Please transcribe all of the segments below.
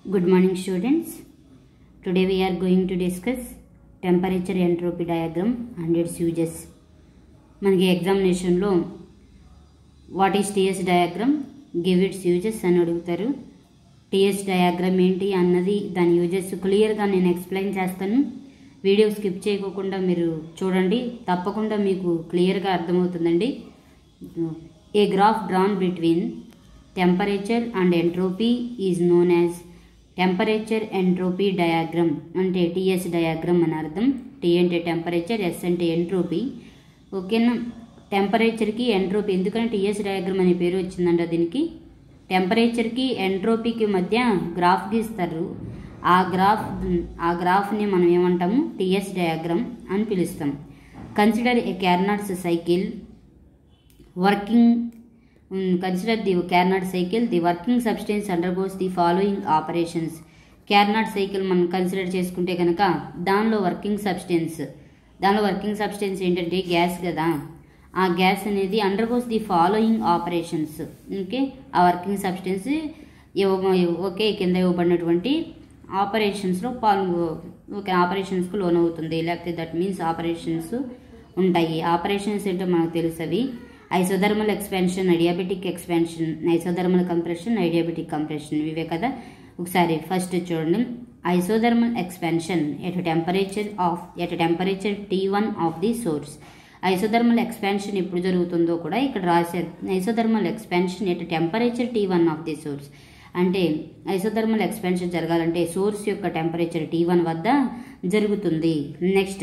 Good morning students. Today we are going to discuss temperature entropy diagram and its uses. మనకి ఎగ్జామినేషన్లో what is TS diagram give its uses అని అడుగుతారు TS diagram ఏంటి అన్నది దాని uses క్లియర్గా నేను ఎక్స్ప్లెయిన్ చేస్తాను వీడియో స్కిప్ చేయకోకుండా మీరు చూడండి తప్పకుండా మీకు క్లియర్గా అర్థమవుతుందండి a graph drawn between temperature and entropy is known as temperature entropy diagram అంటే టీఎస్ డయాగ్రామ్ అని అర్థం టీ అంటే టెంపరేచర్ ఎస్ అంటే ఎంట్రోపీ ఓకేనా టెంపరేచర్కి ఎంట్రోపీ ఎందుకంటే టీఎస్ డయాగ్రామ్ అనే పేరు వచ్చిందంట దీనికి టెంపరేచర్కి ఎంట్రోపీకి మధ్య గ్రాఫ్ గీస్తారు ఆ గ్రాఫ్ ఆ గ్రాఫ్ని మనం ఏమంటాము టీఎస్ డయాగ్రామ్ అని పిలుస్తాం consider a Carnot's cycle working consider the Carnot cycle the working substance undergoes the following operations Carnot cycle మనం కన్సిడర్ చేసుకుంటే కనుక దానిలో వర్కింగ్ సబ్స్టెన్స్ దానిలో వర్కింగ్ సబ్స్టెన్స్ ఏంటంటే గ్యాస్ కదా ఆ గ్యాస్ అనేది undergoes the following operations okay ఆ వర్కింగ్ సబ్స్టెన్స్ ఇవ్వ ఓకే కింద ఇవ్వబడినటువంటి ఆపరేషన్స్లో పాల్గొ ఓకే ఆపరేషన్స్కు లోన్ అవుతుంది లేకపోతే దట్ మీన్స్ ఆపరేషన్స్ ఉంటాయి ఆపరేషన్స్ ఏంటో మనకు తెలుసు అవి isothermal expansion adiabatic expansion isothermal compression adiabatic compression ఇవే కదా ఒకసారి ఫస్ట్ చూడండి isothermal expansion at temperature of at temperature T one of the source isothermal expansion ఎప్పుడు జరుగుతుందో కూడా ఇక్కడ రాశారు isothermal expansion at temperature T one of the source అంటే ఐసోథర్మల్ ఎక్స్పాన్షన్ జరగాలంటే సోర్స్ యొక్క టెంపరేచర్ టీ వన్ వద్ద జరుగుతుంది నెక్స్ట్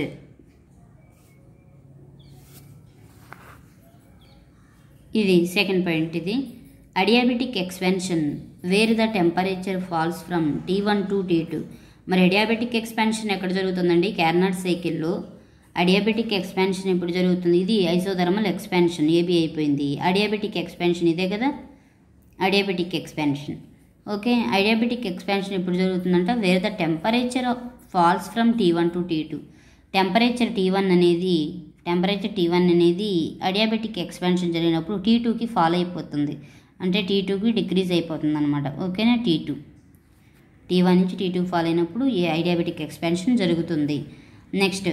ఇది సెకండ్ పాయింట్ ఇది adiabatic expansion where the temperature falls from T one to T two మరి అడియాబెటిక్ ఎక్స్పాన్షన్ ఎక్కడ జరుగుతుందండి క్యార్నాట్ సైకిల్లో అడియాబెటిక్ ఎక్స్పాన్షన్ ఎప్పుడు జరుగుతుంది ఇది ఐసోథర్మల్ ఎక్స్పాన్షన్ ఏబీ అయిపోయింది అడియాబెటిక్ ఎక్స్పాన్షన్ ఇదే కదా adiabatic expansion okay adiabatic expansion ఎప్పుడు జరుగుతుందంట where the temperature falls from T one to T two temperature T one అనేది టెంపరేచర్ టీ వన్ అనేది అడియాబెటిక్ ఎక్స్పాన్షన్ జరిగినప్పుడు టీ టూకి ఫాలో అయిపోతుంది అంటే టీ టూకి డిక్రీజ్ అయిపోతుంది అనమాట ఓకేనా టీ టూ టీ వన్ నుంచి టీ టూ ఫాలో అయినప్పుడు ఈ ఐడియాబెటిక్ ఎక్స్పాన్షన్ జరుగుతుంది next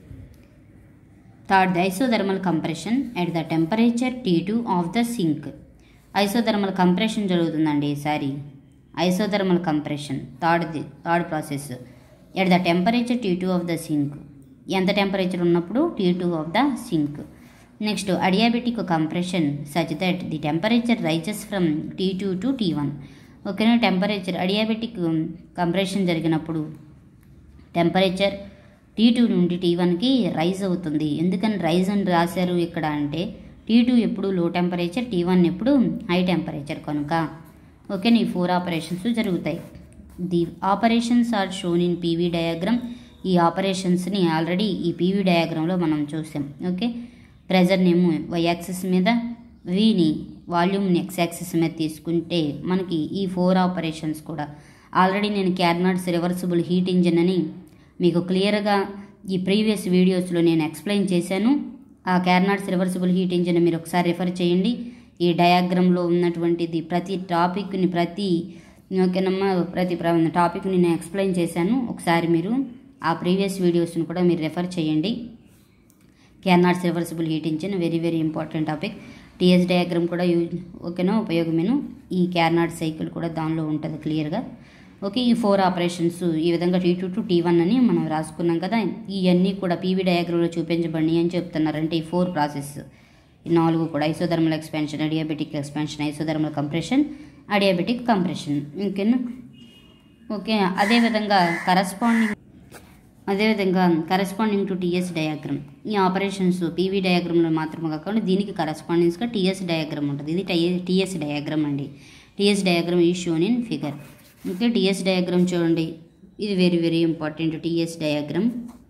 third isothermal compression at the temperature T two of the sink isothermal compression జరుగుతుందండి ఈసారి ఐసోథర్మల్ కంప్రెషన్ థర్డ్ది third process at the temperature T two of the sink ఎంత temperature ఉన్నప్పుడు T two of the sink next adiabatic compression such that the temperature rises from T two to T one ఓకేనా temperature adiabatic compression జరిగినప్పుడు temperature T two నుండి T వన్కి rise అవుతుంది ఎందుకని rise అని రాశారు ఇక్కడ అంటే టీ టూ ఎప్పుడు లో టెంపరేచర్ టీ వన్ ఎప్పుడు హై టెంపరేచర్ కనుక ఓకే ఈ ఫోర్ ఆపరేషన్స్ జరుగుతాయి the operations are shown in PV diagram ఈ ఆపరేషన్స్ని ఆల్రెడీ ఈ పీవీ డయాగ్రామ్లో మనం చూసాం ఓకే ప్రెజర్నేమో వై యాక్సిస్ మీద వీని వాల్యూమ్ని ఎక్స్ యాక్సిస్ మీద తీసుకుంటే మనకి ఈ ఫోర్ ఆపరేషన్స్ కూడా ఆల్రెడీ నేను క్యార్నాట్స్ రివర్సిబుల్ హీట్ ఇంజిన్ అని మీకు క్లియర్గా ఈ ప్రీవియస్ వీడియోస్లో నేను ఎక్స్ప్లెయిన్ చేశాను ఆ క్యార్నాట్స్ రివర్సిబుల్ హీట్ ఇంజిన్ మీరు ఒకసారి రిఫర్ చేయండి ఈ డయాగ్రామ్లో ఉన్నటువంటిది ప్రతి టాపిక్ని ప్రతి ఓకేనమ్మా ప్రతి టాపిక్ని నేను ఎక్స్ప్లెయిన్ చేశాను ఒకసారి మీరు ఆ ప్రీవియస్ వీడియోస్ని కూడా మీరు రెఫర్ చేయండి Carnot's reversible heat engine very very important topic TS diagram కూడా యూ ఓకేనా ఉపయోగమేను ఈ క్యార్నాట్ సైకిల్ కూడా దానిలో ఉంటుంది క్లియర్గా ఓకే ఈ ఫోర్ ఆపరేషన్స్ ఈ విధంగా T two to T one అని మనం రాసుకున్నాం కదా ఇవన్నీ కూడా పీవీ డయాగ్రామ్లో చూపించబడి అని చెప్తున్నారు అంటే ఈ ఫోర్ ప్రాసెస్ ఈ నాలుగు కూడా isothermal expansion adiabatic expansion isothermal compression adiabatic compression ఓకేనా ఓకే అదేవిధంగా కరస్పాండింగ్ అదేవిధంగా కరస్పాండింగ్ టు టీఎస్ డయాగ్రామ్ ఈ ఆపరేషన్స్ పీవీ డయాగ్రామ్లో మాత్రమే కాకుండా దీనికి కరస్పాండింగ్స్గా టీఎస్ డయాగ్రామ్ ఉంటుంది ఇది టీఎస్ డయాగ్రామ్ అండి టీఎస్ డయాగ్రామ్ ఈ shown in figure okay TS diagram చూడండి ఇది very very important TS diagram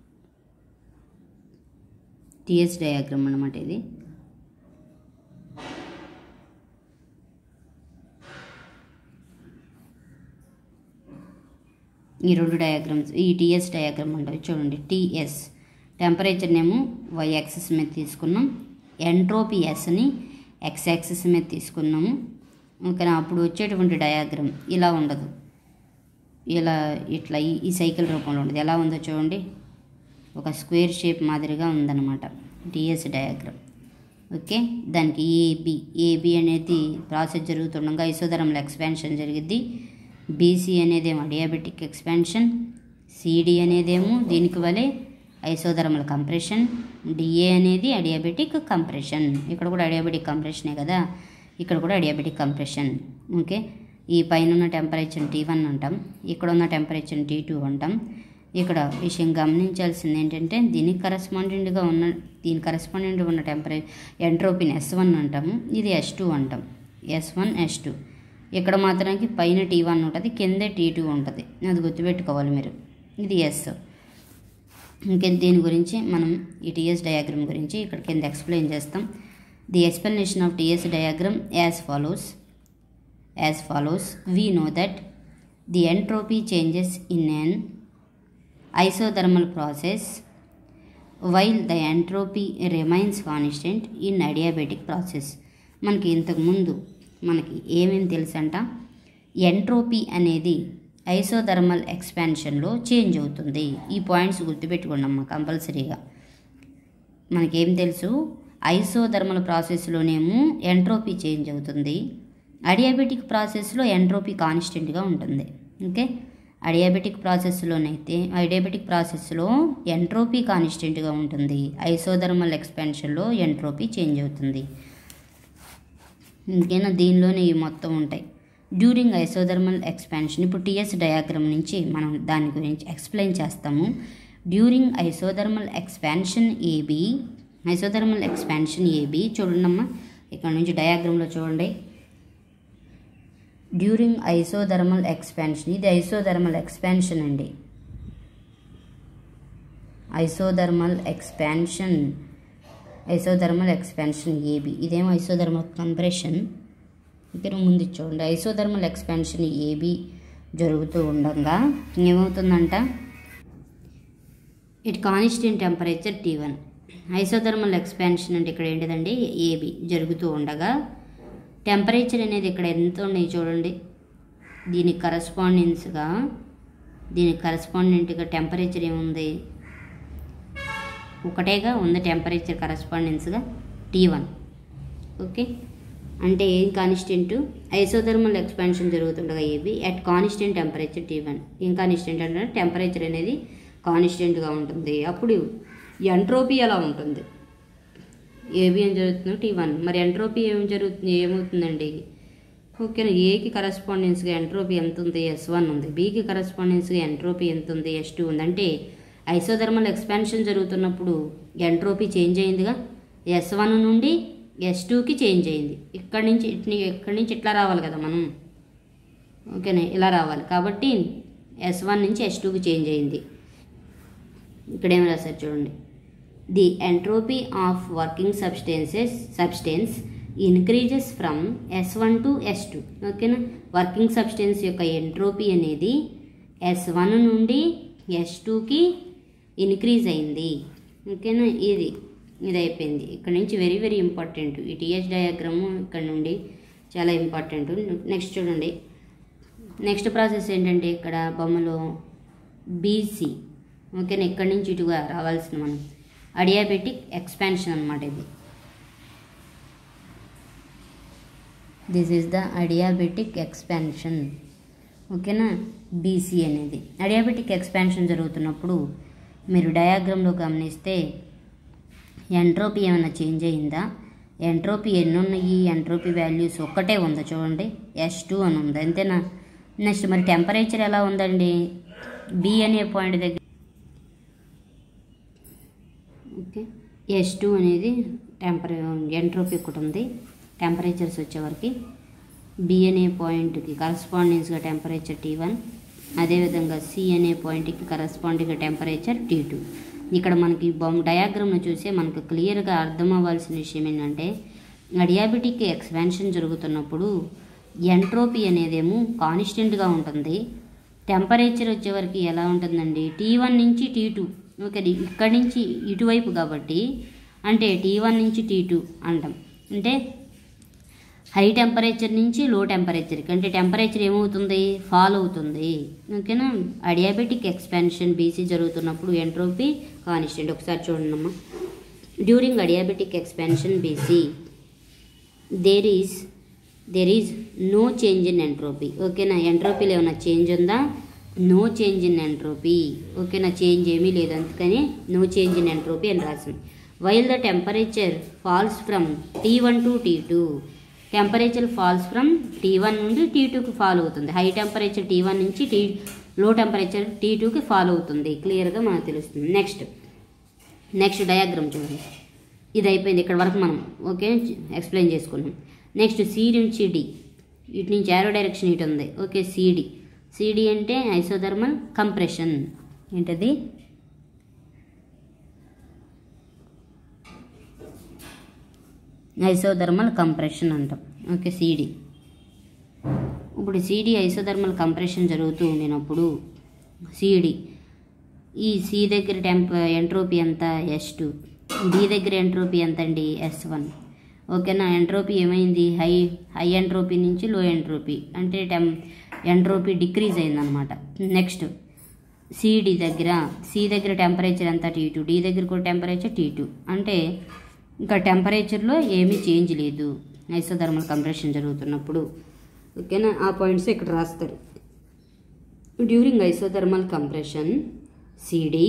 TS diagram అనమాట ఇది ఈ రెండు డయాగ్రామ్స్ ఈ టీఎస్ డయాగ్రామ్ ఉంటుంది చూడండి టీఎస్ టెంపరేచర్ నేమో వై యాక్సిస్ మీద తీసుకున్నాం ఎంట్రోపీ ఎస్ని ఎక్స్ యాక్సిస్ మీద తీసుకున్నాము ఓకేనా అప్పుడు వచ్చేటువంటి డయాగ్రామ్ ఇలా ఉండదు ఇలా ఇట్లా ఈ ఈ సైకిల్ రూపంలో ఉంటుంది ఎలా ఉందో చూడండి ఒక స్క్వేర్ షేప్ మాదిరిగా ఉందన్నమాట టిఎస్ డయాగ్రామ్ ఓకే దానికి ఏబి ఏబి అనేది ప్రాసెస్ జరుగుతుండగా ఐసోధరంలో ఎక్స్పాన్షన్ జరిగిద్ది బీసీ అనేదేమో డియాబెటిక్ ఎక్స్పాన్షన్ సిడి అనేదేమో దీనికి వలె ఐసోధర్మల్ కంప్రెషన్ డిఏ అనేది అడియాబెటిక్ కంప్రెషన్ ఇక్కడ కూడా అడియాబెటిక్ కంప్రెషనే కదా ఇక్కడ కూడా అడియాబెటిక్ కంప్రెషన్ ఓకే ఈ పైన ఉన్న టెంపరేచర్ టీ వన్ అంటాం ఇక్కడ ఉన్న టెంపరేచర్ టీ టూ అంటాం ఇక్కడ విషయం గమనించాల్సింది ఏంటంటే దీనికి కరస్పాండెంట్గా ఉన్న దీని కరస్పాండెంట్ ఉన్న టెంపరే ఎంట్రోపిన్ ఎస్ వన్ అంటాము ఇది ఎస్ టూ అంటాం ఎస్ వన్ ఎస్ టూ ఇక్కడ మాత్రానికి పైన టీ వన్ ఉంటుంది కిందే టీ టూ ఉంటుంది అది గుర్తుపెట్టుకోవాలి మీరు ఇది ఎస్ ఇంకా దీని గురించి మనం ఈ టీఎస్ డయాగ్రామ్ గురించి ఇక్కడ కింద ఎక్స్ప్లెయిన్ చేస్తాం the explanation of TS diagram as follows as follows we know that the entropy changes in an isothermal process while the entropy remains constant in adiabatic process మనకి ఇంతకుముందు మనకి ఏమేమి తెలుసంట ఎంట్రోపీ అనేది ఐసోథర్మల్ ఎక్స్పాన్షన్లో చేంజ్ అవుతుంది ఈ పాయింట్స్ గుర్తుపెట్టుకోండమ్మా కంపల్సరీగా మనకేం తెలుసు ఐసోథర్మల్ ప్రాసెస్లోనేమో ఎంట్రోపీ చేంజ్ అవుతుంది అడియాబెటిక్ ప్రాసెస్లో ఎంట్రోపీ కాన్స్టెంట్గా ఉంటుంది ఓకే అడియాబెటిక్ ప్రాసెస్లోనైతే అడియాబెటిక్ ప్రాసెస్లో ఎంట్రోపీ కాన్స్టెంట్గా ఉంటుంది ఐసోథర్మల్ ఎక్స్పాన్షన్లో ఎంట్రోపీ చేంజ్ అవుతుంది ఇంకేనా దీనిలోనే ఇవి మొత్తం ఉంటాయి డ్యూరింగ్ ఐసోథర్మల్ ఎక్స్పాన్షన్ ఇప్పుడు టీఎస్ డయాగ్రామ్ నుంచి మనం దాని గురించి ఎక్స్ప్లెయిన్ చేస్తాము during isothermal expansion AB isothermal expansion AB చూడండమ్మా ఇక్కడ నుంచి డయాగ్రామ్లో చూడండి డ్యూరింగ్ ఐసోథర్మల్ ఎక్స్పాన్షన్ ఇది ఐసోథర్మల్ ఎక్స్పాన్షన్ అండి isothermal expansion isothermal expansion AB ఇదేమో ఐసోథర్మల్ కంప్రెషన్ ఇక్కడ ముందు చూడండి ఐసోథర్మల్ ఎక్స్పాన్షన్ ఏబి జరుగుతూ ఉండగా ఏమవుతుందంట it constant temperature T one isothermal expansion అంటే ఇక్కడ ఏంటిదండి ఏబి జరుగుతూ ఉండగా టెంపరేచర్ అనేది ఇక్కడ ఎంత ఉన్నాయి చూడండి దీనికి కరస్పాండెన్స్గా దీనికి కరస్పాండెంట్గా టెంపరేచర్ ఏముంది ఒకటేగా ఉంది టెంపరేచర్ కరస్పాండెన్స్గా టీ వన్ ఓకే అంటే ఏం కాన్స్టెంట్ ఐసోథర్మల్ ఎక్స్పాన్షన్ జరుగుతుండగా AB at constant temperature T one ఏం కాన్స్టెంట్ అంటే టెంపరేచర్ అనేది కాన్స్టెంట్గా ఉంటుంది అప్పుడు ఎంట్రోపీ ఎలా ఉంటుంది ఏబి ఏం జరుగుతుంది టీ వన్ మరి ఎంట్రోపీ ఏం జరుగుతుంది ఏమవుతుందండి ఓకేనా ఏకి కరస్పాండెన్స్గా ఎంట్రోపీ ఎంత ఉంది ఎస్ వన్ ఉంది బీకి కరస్పాండెన్స్గా ఎంట్రోపీ ఎంత ఉంది ఎస్ టూ ఉంది అంటే ఐసోథర్మల్ ఎక్స్పాన్షన్ జరుగుతున్నప్పుడు ఎంట్రోపీ చేంజ్ అయిందిగా ఎస్ వన్ నుండి ఎస్ టూకి చేంజ్ అయింది ఇక్కడి నుంచి ఇట్ని ఇక్కడి నుంచి ఇట్లా రావాలి కదా మనం ఓకేనా ఇలా రావాలి కాబట్టి ఎస్ వన్ నుంచి ఎస్ టూకి చేంజ్ అయింది ఇక్కడ ఏం రాశారు చూడండి the entropy of working substances substance increases from S one to S two ఓకేనా వర్కింగ్ సబ్స్టెన్స్ యొక్క ఎంట్రోపీ అనేది ఎస్ వన్ నుండి ఎస్ టూకి ఇన్క్రీజ్ అయింది ఓకేనా ఇది ఇది అయిపోయింది ఇక్కడ నుంచి వెరీ వెరీ ఇంపార్టెంట్ ఈ టీహెచ్ డయాగ్రాము ఇక్కడ నుండి చాలా ఇంపార్టెంట్ నెక్స్ట్ చూడండి నెక్స్ట్ ప్రాసెస్ ఏంటంటే ఇక్కడ బొమ్మలో బీసీ ఓకేనా ఇక్కడి నుంచి ఇటుగా రావాల్సిన మనం అడియాబెటిక్ ఎక్స్పాన్షన్ అనమాట ఇది this is the adiabatic expansion ఓకేనా బీసీ అనేది అడియాబెటిక్ ఎక్స్పాన్షన్ జరుగుతున్నప్పుడు మీరు డయాగ్రామ్లో గమనిస్తే ఎంట్రోపీ ఏమైనా చేంజ్ అయిందా ఎంట్రోపీ ఎన్ని ఉన్నాయి ఎంట్రోపీ వాల్యూస్ ఒక్కటే ఉందా చూడండి ఎస్ టూ అని ఉంది అంతేనా నెక్స్ట్ మరి టెంపరేచర్ ఎలా ఉందండి బి అనే పాయింట్ దగ్గర ఓకే ఎస్ టూ అనేది టెంపరే ఎంట్రోపీ ఒకటి ఉంది టెంపరేచర్స్ వచ్చేవరకు బి అనే పాయింట్కి కరస్పాండెన్స్గా టెంపరేచర్ టీ వన్ అదేవిధంగా సి అనే పాయింట్కి కరస్పాండింగ్గా టెంపరేచర్ టీ టూ ఇక్కడ మనకి బొమ్మ డయాగ్రామ్ను చూస్తే మనకు క్లియర్గా అర్థం అవ్వాల్సిన విషయం ఏంటంటే అడియాబెటిక్ ఎక్స్పాన్షన్ జరుగుతున్నప్పుడు ఎంట్రోపీ అనేదేమో కాన్స్టెంట్గా ఉంటుంది టెంపరేచర్ వచ్చేవరకు ఎలా ఉంటుందండి టీ వన్ నుంచి టీ టూ ఓకే ఇక్కడి నుంచి ఇటువైపు కాబట్టి అంటే టీ వన్ నుంచి టీ టూ అంటాం అంటే హై టెంపరేచర్ నుంచి లో టెంపరేచర్కి అంటే టెంపరేచర్ ఏమవుతుంది ఫాల్ అవుతుంది ఓకేనా అడియాబెటిక్ ఎక్స్పాన్షన్ బీసీ జరుగుతున్నప్పుడు ఎంట్రోపీ కాన్స్టెంట్ ఒకసారి చూడండి అమ్మా during adiabatic expansion BC there is there is no change in entropy ఓకేనా ఎంట్రోపీలో ఏమైనా చేంజ్ ఉందా నో చేంజ్ ఇన్ ఎంట్రోపీ ఓకేనా చేంజ్ ఏమీ లేదు అందుకని నో చేంజ్ ఇన్ ఎంట్రోపీ అని రాసింది while the temperature falls from T one to T two temperature falls from T one నుండి టీ టూకి ఫాల్ అవుతుంది హై టెంపరేచర్ టీ వన్ నుంచి టీ లో టెంపరేచర్ టీ టూకి ఫాల్ అవుతుంది క్లియర్గా మనకు తెలుస్తుంది నెక్స్ట్ నెక్స్ట్ డయాగ్రామ్ చూడండి ఇది అయిపోయింది ఇక్కడ వరకు మనం ఓకే ఎక్స్ప్లెయిన్ చేసుకున్నాం నెక్స్ట్ సి నుంచి డి ఇటు నుంచి యారో డైరెక్షన్ ఇటు ఉంది ఓకే సిడి సిడి అంటే ఐసోథర్మల్ కంప్రెషన్ ఏంటది ఐసోథర్మల్ కంప్రెషన్ అంటాం ఓకే సిడి ఇప్పుడు సిడి ఐసోథర్మల్ కంప్రెషన్ జరుగుతూ ఉండినప్పుడు సిడి ఈ సి దగ్గర టెంప ఎంట్రోపీ ఎంత ఎస్ టూ డి దగ్గర ఎంట్రోపీ ఎంత అండి ఎస్ వన్ ఓకేనా ఎంట్రోపీ ఏమైంది హై హై ఎంట్రోపీ నుంచి లో ఎంట్రోపీ అంటే టెం ఎంట్రోపీ డిక్రీజ్ అయిందనమాట నెక్స్ట్ సిడి దగ్గర సి దగ్గర టెంపరేచర్ ఎంత టీ టూ డి దగ్గర కూడా టెంపరేచర్ టీ టూ అంటే ఇంకా టెంపరేచర్లో ఏమీ చేంజ్ లేదు ఐసోథర్మల్ కంప్రెషన్ జరుగుతున్నప్పుడు ఓకేనా ఆ పాయింట్స్ ఇక్కడ రాస్తారు during isothermal compression CD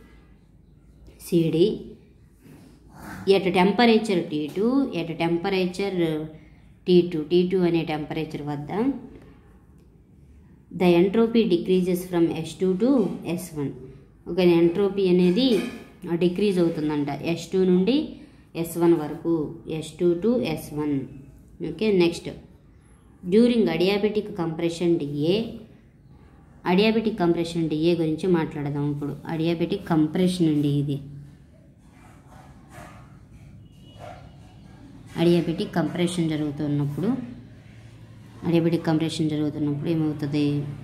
CD at temperature T two at temperature T two T two అనే టెంపరేచర్ వద్ద the entropy decreases from S two to S one ఒక ఎంట్రోపీ అనేది డిక్రీజ్ అవుతుందంట ఎస్ టూ నుండి ఎస్ వన్ వరకు S two to S one okay next during adiabatic compression DA adiabatic compression DA గురించి మాట్లాడదాం ఇప్పుడు అడియాబెటిక్ కంప్రెషన్ అండి ఇది అడియాబెటిక్ కంప్రెషన్ జరుగుతున్నప్పుడు అడియాబెటిక్ కంప్రెషన్ జరుగుతున్నప్పుడు ఏమవుతుంది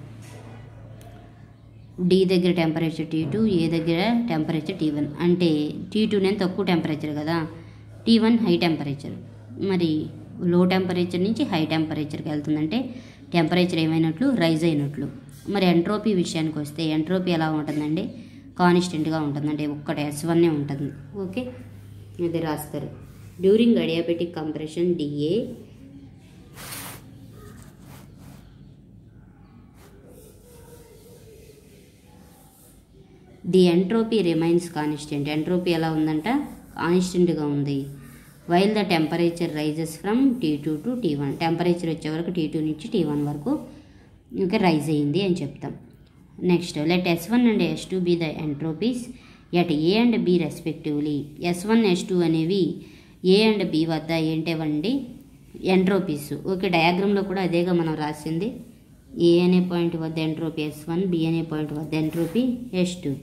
డి దగ్గర టెంపరేచర్ టీ టూ ఏ దగ్గర టెంపరేచర్ టీ వన్ అంటే టీ టూ నేను తక్కువ టెంపరేచర్ కదా టీ వన్ హై టెంపరేచర్ మరి లో టెంపరేచర్ నుంచి హై టెంపరేచర్కి వెళ్తుందంటే టెంపరేచర్ ఏమైనట్లు రైజ్ అయినట్లు మరి ఎంట్రోపీ విషయానికి వస్తే ఎంట్రోపీ ఎలా ఉంటుందండి కాన్స్టెంట్గా ఉంటుందంటే ఒక్కటి ఎస్ వన్నే ఉంటుంది ఓకే ఇది రాస్తారు during adiabatic compression DA the entropy remains constant entropy ఎలా ఉందంట కాన్స్టెంట్గా ఉంది while the temperature rises from T two to T one temperature వచ్చే వరకు టీ టూ నుంచి టీ వన్ వరకు ఇంకా రైజ్ అయింది అని చెప్తాం next let S one and S two be the entropies at A and B respectively S one S two అనేవి A and B వద్ద ఏంటేవండి ఎంట్రోపీస్ ఓకే డయాగ్రామ్లో కూడా అదేగా మనం రాసింది ఏ అనే పాయింట్ వద్ద ఎంట్రోపీ ఎస్ వన్ బి అనే పాయింట్ వద్ద entropy S two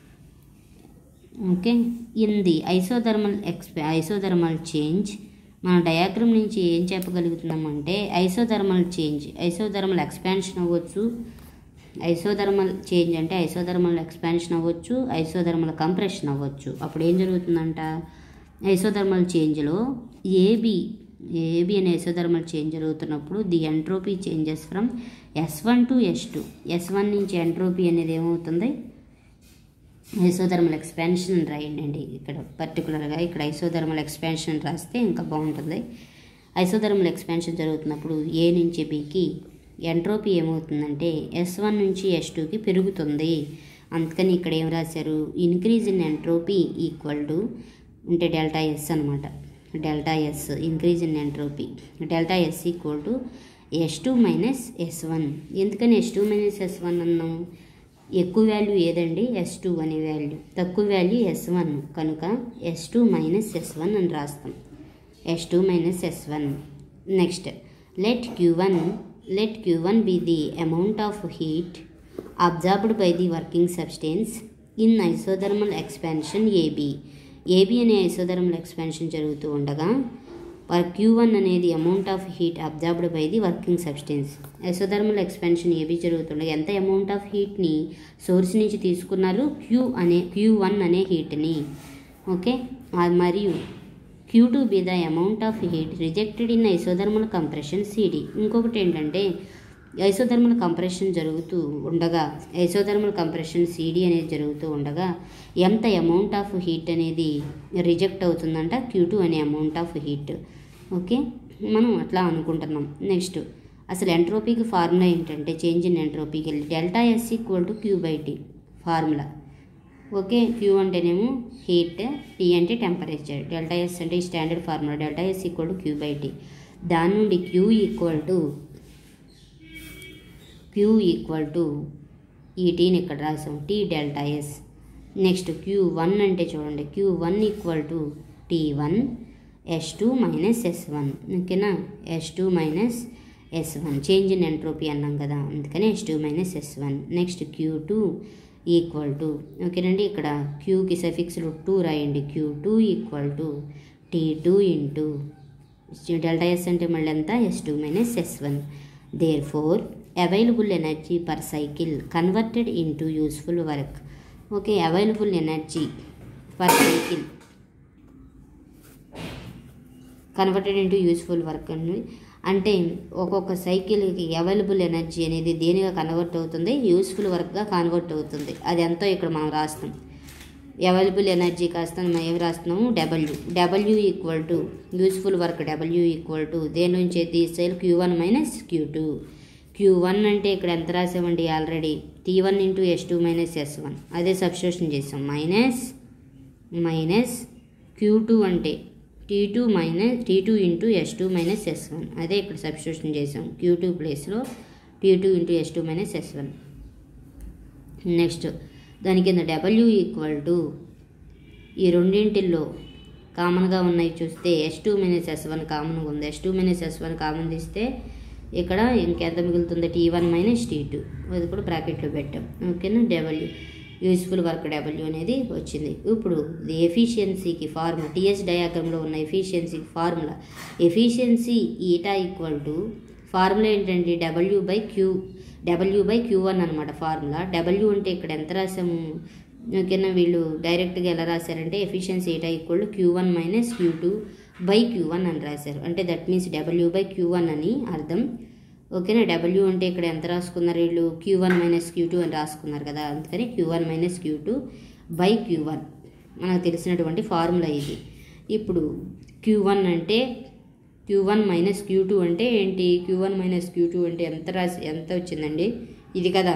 okay in the isothermal ఎక్స్ప ఐసోథర్మల్ చేంజ్ మన డయాగ్రామ్ నుంచి ఏం చెప్పగలుగుతున్నామంటే ఐసోథర్మల్ చేంజ్ ఐసోథర్మల్ ఎక్స్పాన్షన్ అవ్వచ్చు ఐసోథర్మల్ చేంజ్ అంటే ఐసోథర్మల్ ఎక్స్పాన్షన్ అవ్వచ్చు ఐసోథర్మల్ కంప్రెషన్ అవ్వచ్చు అప్పుడు ఏం జరుగుతుందంట ఐసోథర్మల్ చేంజ్లో ఏబి ఏబి అనే ఐసోథర్మల్ చేంజ్ జరుగుతున్నప్పుడు the entropy changes from S one to S two S one నుంచి ఎంట్రోపీ అనేది ఏమవుతుంది ఐసోథర్మల్ ఎక్స్పాన్షన్ అని రాయండి ఇక్కడ పర్టికులర్గా ఇక్కడ ఐసోథర్మల్ ఎక్స్పాన్షన్ రాస్తే ఇంకా బాగుంటుంది ఐసోథర్మల్ ఎక్స్పాన్షన్ జరుగుతున్నప్పుడు ఏ నుంచి బికి ఎంట్రోపీ ఏమవుతుందంటే ఎస్ వన్ నుంచి ఎస్ టూకి పెరుగుతుంది అందుకని ఇక్కడ ఏం రాశారు increase in entropy equal to అంటే డెల్టా ఎస్ అనమాట delta S increase in entropy delta S equal to S two minus S one ఎందుకని S two minus S one అన్నాం ఎక్కువ వాల్యూ ఏదండి ఎస్ టూ అనే వాల్యూ తక్కువ వాల్యూ ఎస్ వన్ కనుక S two minus S one అని రాస్తాం S two minus S one next let Q one let Q one be the amount of heat absorbed by the working substance in isothermal expansion AB AB అనే isothermal expansion జరుగుతూ ఉండగా Q one అనేది amount of heat absorbed by the working substance isothermal expansion AB జరుగుతుండగా ఎంత amount of హీట్ని source నుంచి తీసుకున్నారు queue అనే Q one అనే హీట్ని ఓకే ఆ మరియు Q two be the amount of heat rejected in isothermal compression CD ఇంకొకటి ఏంటంటే ఐసోథర్మల్ కంప్రెషన్ జరుగుతూ ఉండగా ఐసోథర్మల్ కంప్రెషన్ సిడి అనేది జరుగుతూ ఉండగా ఎంత అమౌంట్ ఆఫ్ హీట్ అనేది రిజెక్ట్ అవుతుందంట క్యూ టూ అనే అమౌంట్ ఆఫ్ హీట్ ఓకే మనం అట్లా అనుకుంటున్నాం నెక్స్ట్ అసలు ఎంట్రోపీకి ఫార్ములా ఏంటంటే చేంజ్ ఇన్ ఎంట్రోపీకి వెళ్ళి delta S equal to Q by T formula okay Q అంటేనేమో హీట్ టీ అంటే టెంపరేచర్ డెల్టా ఎస్ అంటే ఈ standard formula delta S equal to Q by T దాని నుండి Q equal to Q equal to ఈ టీని ఇక్కడ రాసాం tea delta S next Q one అంటే చూడండి Q one equal to T one S two minus S one ఓకేనా S two minus S one change in entropy అన్నాం కదా అందుకని S two minus S one next Q two equal to ఓకేనండి ఇక్కడ క్యూకి సఫిక్స్లో టూ రాయండి Q two equal to T two into delta S అంటే మళ్ళీ ఎంత S two minus S one therefore available energy per cycle converted into useful work okay available energy per cycle converted into useful work అని అంటే ఒక్కొక్క సైకిల్కి available energy అనేది దేనిగా convert అవుతుంది యూస్ఫుల్ వర్క్గా కన్వర్ట్ అవుతుంది అది ఎంతో ఇక్కడ మనం రాస్తాం అవైలబుల్ ఎనర్జీ కాస్త మనం ఏమి రాస్తున్నాము W W equal to useful work W equal to దేని నుంచి తీసేయాలి Q one minus Q two Q one అంటే ఇక్కడ ఎంత రాసామండి already T one into S two minus S one అదే సబ్స్టిట్యూషన్ చేసాం మైనస్ మైనస్ క్యూ టూ అంటే T two minus T two into S two minus S one అదే ఇక్కడ substitution చేసాం క్యూ టూ ప్లేస్లో T two into S two minus S one next దాని కింద W equal to ఈ రెండింటిల్లో కామన్గా ఉన్నాయి చూస్తే S two minus S one కామన్గా ఉంది S two minus S one common తీస్తే ఇక్కడ ఇంకెంత మిగులుతుంది T one minus T two అది కూడా బ్రాకెట్లో పెట్టాం ఓకేనా డబ్ల్యూ యూస్ఫుల్ వర్క్ డబ్ల్యూ అనేది వచ్చింది ఇప్పుడు ది ఎఫిషియన్సీకి ఫార్ములా టీఎస్ డయాగ్రామ్లో ఉన్న ఎఫిషియన్సీకి formula efficiency eta equal to formula ఏంటంటే W by Q W by Q one అనమాట ఫార్ములా డబ్ల్యూ అంటే ఇక్కడ ఎంత రాసాము ఓకేనా వీళ్ళు డైరెక్ట్గా ఎలా రాశారంటే efficiency eta equal to Q one minus Q two by Q one అని రాశారు అంటే that means W by Q one అని అర్థం ఓకేనా డబ్ల్యూ అంటే ఇక్కడ ఎంత రాసుకున్నారు వీళ్ళు Q one minus Q two అని రాసుకున్నారు కదా అందుకని Q one minus Q two by Q one మనకు తెలిసినటువంటి ఫార్ములా ఇది ఇప్పుడు క్యూ వన్ అంటే Q one minus Q two అంటే ఏంటి Q one minus Q two అంటే ఎంత రాసి ఎంత వచ్చిందండి ఇది కదా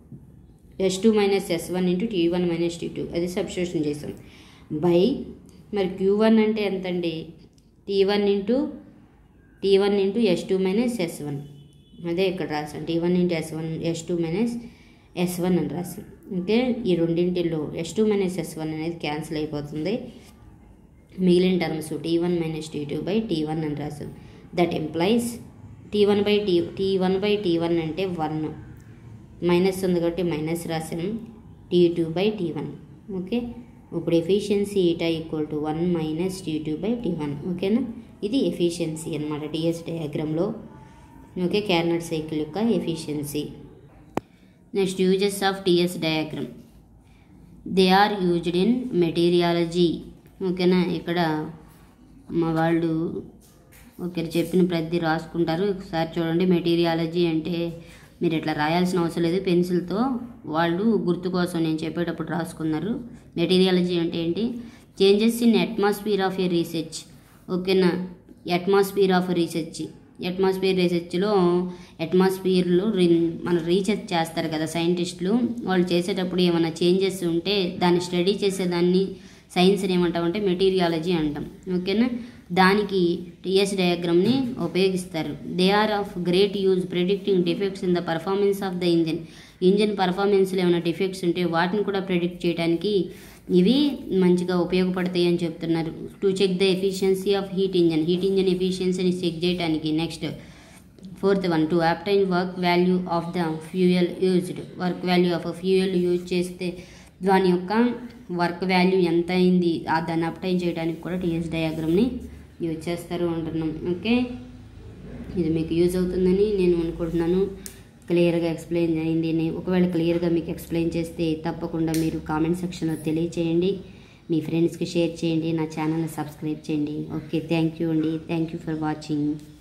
S two minus S one into T one minus T two అది సబ్స్టిట్యూషన్ చేసాం బై మరి క్యూ వన్ అంటే ఎంత అండి T one into T one into S two minus S one అదే ఇక్కడ రాసాం T one into S one S two minus S one అని రాసాం అంటే ఈ రెండింటిలో S two minus S one అనేది క్యాన్సిల్ అయిపోతుంది మిగిలిన terms T one minus T two by T one అని రాసాం that implies T one by T T one by T one అంటే వన్ మైనస్ ఉంది కాబట్టి మైనస్ రాసాం T two by T one okay ఇప్పుడు efficiency eta equal to one minus T two by T one ఓకేనా ఇది ఎఫిషియన్సీ అనమాట TS డయాగ్రామ్లో ఓకే క్యార్నట్ సైకిల్ యొక్క efficiency next uses of TS diagram they are used in meteorology ఓకేనా ఇక్కడ మా వాళ్ళు ఒకరు చెప్పిన ప్రతి రాసుకుంటారు ఒకసారి చూడండి మెటీరియాలజీ అంటే మీరు ఇట్లా రాయాల్సిన అవసరం లేదు పెన్సిల్తో వాళ్ళు గుర్తు కోసం నేను చెప్పేటప్పుడు రాసుకున్నారు మెటీరియాలజీ అంటే ఏంటి changes in atmosphere of a research ఓకేనా అట్మాస్ఫియర్ ఆఫ్ రీసెర్చ్ అట్మాస్ఫియర్ రీసెర్చ్లో అట్మాస్ఫియర్లో మన రీసెర్చ్ చేస్తారు కదా సైంటిస్టులు వాళ్ళు చేసేటప్పుడు ఏమైనా చేంజెస్ ఉంటే దాన్ని స్టడీ చేసేదాన్ని సైన్స్ని ఏమంటామంటే మెటీరియాలజీ అంటాం ఓకేనా దానికి టీఎస్ డయాగ్రామ్ని ఉపయోగిస్తారు they are of great use predicting defects in the performance of the engine engine పర్ఫార్మెన్స్లో ఏమైనా డిఫెక్ట్స్ ఉంటే వాటిని కూడా ప్రిడిక్ట్ చేయడానికి ఇవి మంచిగా ఉపయోగపడతాయి అని చెప్తున్నారు to check the efficiency of heat engine heat engine ఎఫిషియన్సీని చెక్ చేయడానికి next fourth one to obtain work value of the fuel used work value of fuel use చేస్తే దాని యొక్క వర్క్ వాల్యూ ఎంత అయింది ఆ దాన్ని అప్టైన్ చేయడానికి కూడా టీఎస్ డయాగ్రామ్ని యూజ్ చేస్తారు అంటున్నాం ఓకే ఇది మీకు యూజ్ అవుతుందని నేను అనుకుంటున్నాను క్లియర్గా ఎక్స్ప్లెయిన్ అయింది నే- ఒకవేళ క్లియర్గా మీకు ఎక్స్ప్లెయిన్ చేస్తే తప్పకుండా మీరు కామెంట్ సెక్షన్లో తెలియచేయండి మీ ఫ్రెండ్స్కి షేర్ చేయండి నా ఛానల్ని సబ్స్క్రైబ్ చేయండి ఓకే థ్యాంక్ యూ అండి థ్యాంక్ యూ ఫర్ వాచింగ్